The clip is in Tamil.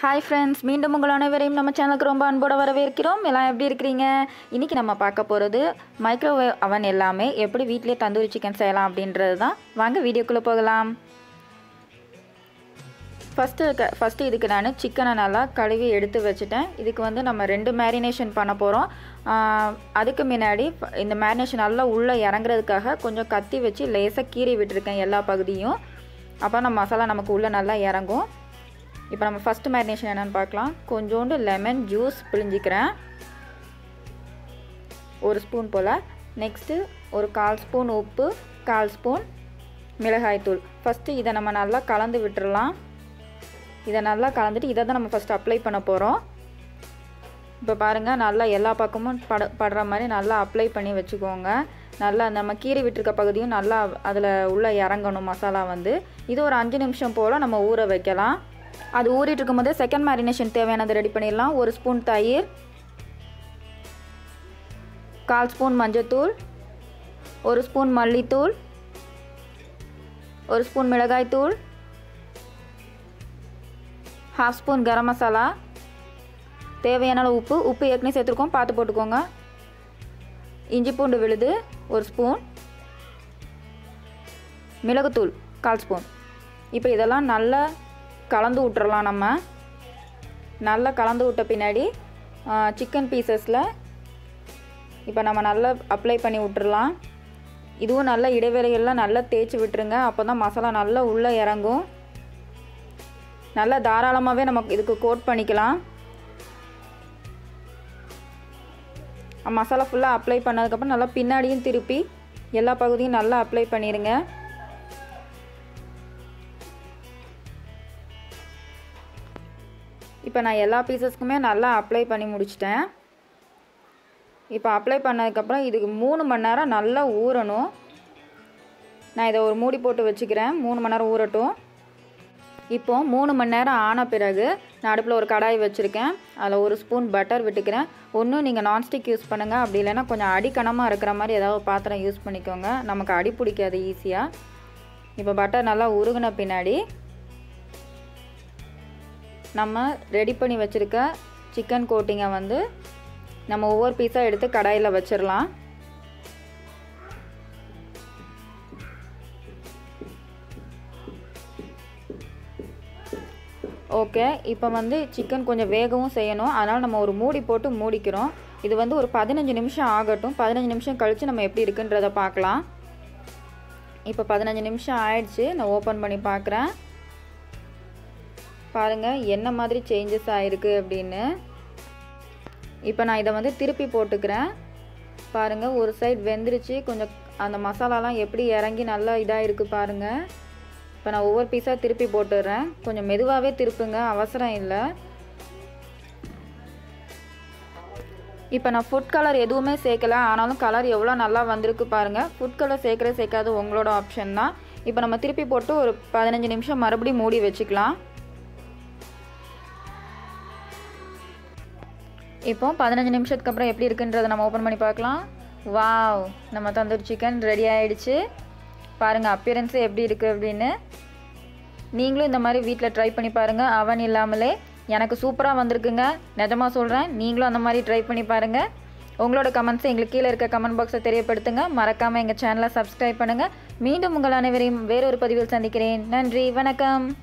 ஹாய் ஃப்ரெண்ட்ஸ் மீண்டும் உங்கள் அனைவரையும் நம்ம சேனலுக்கு ரொம்ப அன்போடு வரவேற்கிறோம் எல்லாம் எப்படி இருக்கிறீங்க இன்றைக்கி நம்ம பார்க்க போகிறது மைக்ரோவேவ் அவன் எல்லாமே எப்படி வீட்டிலே தந்தூரி சிக்கன் செய்யலாம் அப்படின்றது தான் வாங்க வீடியோக்குள்ளே போகலாம் ஃபஸ்ட்டு க ஃபஸ்ட்டு இதுக்கு நான் சிக்கனை நல்லா கழுவி எடுத்து வச்சுட்டேன் இதுக்கு வந்து நம்ம ரெண்டு மேரினேஷன் பண்ண போகிறோம் அதுக்கு முன்னாடி ஃப- இந்த மேரினேஷன் நல்லா உள்ளே இறங்குறதுக்காக கொஞ்சம் கத்தி வச்சு லேசாக கீறி விட்டுருக்கேன் எல்லா பகுதியும் அப்போ நம்ம மசாலா நமக்கு உள்ளே நல்லா இறங்கும் இப்போ நம்ம ஃபஸ்ட்டு மேரினேஷன் என்னென்னு பார்க்கலாம் கொஞ்சோண்டு லெமன் ஜூஸ் பிழிஞ்சிக்கிறேன் ஒரு ஸ்பூன் போல் நெக்ஸ்ட்டு ஒரு கால் ஸ்பூன் உப்பு கால் ஸ்பூன் மிளகாய்த்தூள் ஃபஸ்ட்டு இதை நம்ம நல்லா கலந்து விட்டுறலாம் இதை நல்லா கலந்துட்டு இதை தான் நம்ம ஃபஸ்ட்டு அப்ளை பண்ண போகிறோம் இப்போ பாருங்கள் நல்லா எல்லா பக்கமும் பட படுற மாதிரி நல்லா அப்ளை பண்ணி வச்சுக்கோங்க நல்லா நம்ம கீறி விட்டுருக்க பகுதியும் நல்லா அதில் உள்ளே இறங்கணும் மசாலா வந்து இது ஒரு அஞ்சு நிமிஷம் போல் நம்ம ஊற வைக்கலாம் அது ஊறிட்டு இருக்கும்போது செகண்ட் மேரினேஷன் தேவையானது ரெடி பண்ணிடலாம் ஒரு ஸ்பூன் தயிர் கால் ஸ்பூன் மஞ்சத்தூள் ஒரு ஸ்பூன் மல்லித்தூள் ஒரு ஸ்பூன் மிளகாய்த்தூள் ஹாஃப் ஸ்பூன் கரம் மசாலா தேவையான அளவு உப்பு உப்பு ஏற்கனவே சேர்த்துருக்கோம் பார்த்து போட்டுக்கோங்க இஞ்சி பூண்டு விழுது ஒரு ஸ்பூன் மிளகுத்தூள் கால் ஸ்பூன் இப்போ இதெல்லாம் நல்லா கலந்து விட்டுறலாம் நம்ம நல்லா கலந்து விட்ட பின்னாடி சிக்கன் பீசஸில் இப்போ நம்ம நல்லா அப்ளை பண்ணி விட்டுறலாம் இதுவும் நல்ல இடைவேளைகள்லாம் நல்லா தேய்ச்சி விட்டுருங்க அப்போ தான் மசாலா நல்லா உள்ளே இறங்கும் நல்லா தாராளமாகவே நமக்கு இதுக்கு கோட் பண்ணிக்கலாம் மசாலா ஃபுல்லாக அப்ளை பண்ணதுக்கப்புறம் நல்லா பின்னாடியும் திருப்பி எல்லா பகுதியும் நல்லா அப்ளை பண்ணிடுங்க இப்போ நான் எல்லா பீசஸ்க்குமே நல்லா அப்ளை பண்ணி முடிச்சிட்டேன் இப்போ அப்ளை பண்ணதுக்கப்புறம் இதுக்கு மூணு மணி நேரம் நல்லா ஊறணும் நான் இதை ஒரு மூடி போட்டு வச்சுக்கிறேன் மூணு மணி நேரம் ஊறட்டும் இப்போ மூணு மணி நேரம் ஆன பிறகு நான் அடுப்பில் ஒரு கடாய் வச்சுருக்கேன் அதில் ஒரு ஸ்பூன் பட்டர் விட்டுக்கிறேன் ஒன்றும் நீங்கள் நான்ஸ்டிக் யூஸ் பண்ணுங்கள் அப்படி இல்லைன்னா கொஞ்சம் அடிக்கணமாக இருக்கிற மாதிரி ஏதாவது ஒரு பாத்திரம் யூஸ் பண்ணிக்கோங்க நமக்கு அடி பிடிக்காது ஈஸியாக இப்போ பட்டர் நல்லா உருகின பின்னாடி நம்ம ரெடி பண்ணி வச்சுருக்க சிக்கன் கோட்டிங்கை வந்து நம்ம ஒவ்வொரு பீஸாக எடுத்து கடாயில் வச்சிடலாம் ஓகே இப்போ வந்து சிக்கன் கொஞ்சம் வேகவும் செய்யணும் அதனால் நம்ம ஒரு மூடி போட்டு மூடிக்கிறோம் இது வந்து ஒரு பதினஞ்சு நிமிஷம் ஆகட்டும் பதினஞ்சு நிமிஷம் கழித்து நம்ம எப்படி இருக்குன்றதை பார்க்கலாம் இப்போ பதினஞ்சு நிமிஷம் ஆயிடுச்சு நான் ஓப்பன் பண்ணி பார்க்குறேன் பாருங்கள் என்ன மாதிரி சேஞ்சஸ் ஆகிருக்கு அப்படின்னு இப்போ நான் இதை வந்து திருப்பி போட்டுக்கிறேன் பாருங்கள் ஒரு சைடு வெந்துருச்சு கொஞ்சம் அந்த மசாலாலாம் எப்படி இறங்கி நல்லா இதாக இருக்குது பாருங்கள் இப்போ நான் ஒவ்வொரு பீஸாக திருப்பி போட்டுடுறேன் கொஞ்சம் மெதுவாகவே திருப்புங்க அவசரம் இல்லை இப்போ நான் ஃபுட் கலர் எதுவுமே சேர்க்கல ஆனாலும் கலர் எவ்வளோ நல்லா வந்திருக்கு பாருங்கள் ஃபுட் கலர் சேர்க்குறது சேர்க்காது உங்களோட ஆப்ஷன் தான் இப்போ நம்ம திருப்பி போட்டு ஒரு பதினஞ்சு நிமிஷம் மறுபடியும் மூடி வச்சுக்கலாம் இப்போ பதினஞ்சு நிமிஷத்துக்கு அப்புறம் எப்படி இருக்குன்றதை நம்ம ஓப்பன் பண்ணி பார்க்கலாம் வாவ் நம்ம தந்தூரி சிக்கன் ரெடி ஆயிடுச்சு பாருங்கள் அப்பியரன்ஸு எப்படி இருக்குது அப்படின்னு நீங்களும் இந்த மாதிரி வீட்டில் ட்ரை பண்ணி பாருங்கள் அவன் இல்லாமலே எனக்கு சூப்பராக வந்திருக்குங்க நிஜமாக சொல்கிறேன் நீங்களும் அந்த மாதிரி ட்ரை பண்ணி பாருங்கள் உங்களோட கமெண்ட்ஸை எங்களுக்கு கீழே இருக்க கமெண்ட் பாக்ஸை தெரியப்படுத்துங்க மறக்காமல் எங்கள் சேனலை சப்ஸ்கிரைப் பண்ணுங்கள் மீண்டும் உங்கள் அனைவரையும் வேறொரு பதிவில் சந்திக்கிறேன் நன்றி வணக்கம்